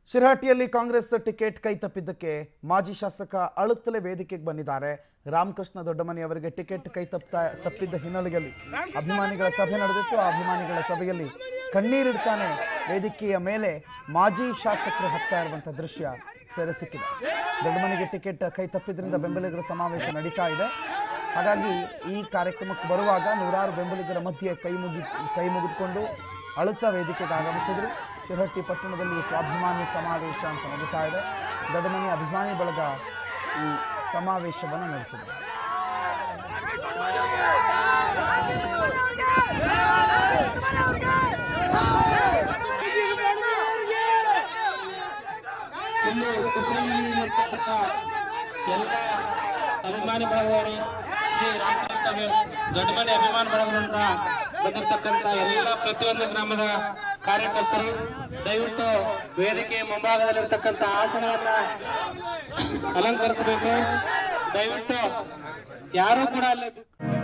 ಶಿರಹಟ್ಟಿಯಲ್ಲಿ Congress ticket ಕೈ ತಪ್ಪಿದ್ದಕ್ಕೆ ಮಾಜಿ ಶಾಸಕ ಅಳುತ್ತಲೆ ವೇದಿಕೆಗೆ ಬಂದಿದ್ದಾರೆ ರಾಮಕೃಷ್ಣ ದೊಡ್ಡಮನಿ ಅವರಿಗೆ ಟಿಕೆಟ್ ಕೈ ತಪ್ಪ ತಪ್ಪಿದ್ದ ಹಿನ್ನೆಲೆಯಲ್ಲಿ ಅಭಿಮಾನಿಗಳ ಸಭೆ ನಡೆದಿತ್ತು ಆ ಅಭಿಮಾನಿಗಳ ಸಭೆಯಲ್ಲಿ ಕಣ್ಣೀರಿಡ್ತಾನೆ ವೇದಿಕೆಯ ಮೇಲೆ ಮಾಜಿ ಶಾಸಕರು ಹತ್ತಾ ಇರುವಂಥ ದೃಶ್ಯ ಸೆರೆ ಸಿಕ್ಕಿದೆ ದೊಡ್ಡಮನಿಗೆ ಟಿಕೆಟ್ ಕೈ ತಪ್ಪಿದ್ರಿಂದ ಬೆಂಬಲಿಗರ ಸಮಾವೇಶ ನಡೀತಾ ಇದೆ ಹಾಗಾಗಿ ಈ ಕಾರ್ಯಕ್ರಮಕ್ಕೆ ಬರುವಾಗ ನೂರಾರು ಬೆಂಬಲಿಗರ ಮಧ್ಯೆ ಕೈ ಮುಗಿ ಕೈ ಮುಗಿದುಕೊಂಡು ಅಳುತ್ತಾ ವೇದಿಕೆಗೆ ಆಗಮಿಸಿದ್ರು ಶಿರಹಟ್ಟಿ ಪಟ್ಟಣದಲ್ಲಿ ಸ್ವಾಭಿಮಾನಿ ಸಮಾವೇಶ ಅಂತ ನಡೀತಾ ಇದೆ ದೊಡ್ಡಮನಿ ಅಭಿಮಾನಿ ಬಳಗ ಈ ಸಮಾವೇಶವನ್ನು ನಡೆಸಿದೆ ಇಲ್ಲಿ ಕುಶಲಮಣಿಯಲ್ಲಿರ್ತಕ್ಕಂಥ ಎಲ್ಲ ಅಭಿಮಾನಿ ಬಳಗದವರು ಶ್ರೀ ರಾಮಕೃಷ್ಣ ಅಭಿ- ದೊಡ್ಡಮನೆ ಅಭಿಮಾನ ಬಳಗದಿಂದ ಬಂದಿರತಕ್ಕಂಥ ಎಲ್ಲ ಪ್ರತಿಯೊಂದು ಗ್ರಾಮದ ಕಾರ್ಯಕರ್ತರು ದಯವಿಟ್ಟು ವೇದಿಕೆ ಮುಂಭಾಗದಲ್ಲಿರ್ತಕ್ಕಂಥ ಆಸನವನ್ನ ಅಲಂಕರಿಸಬೇಕು ದಯವಿಟ್ಟು ಯಾರು ಕೂಡ ಅಲ್ಲಿ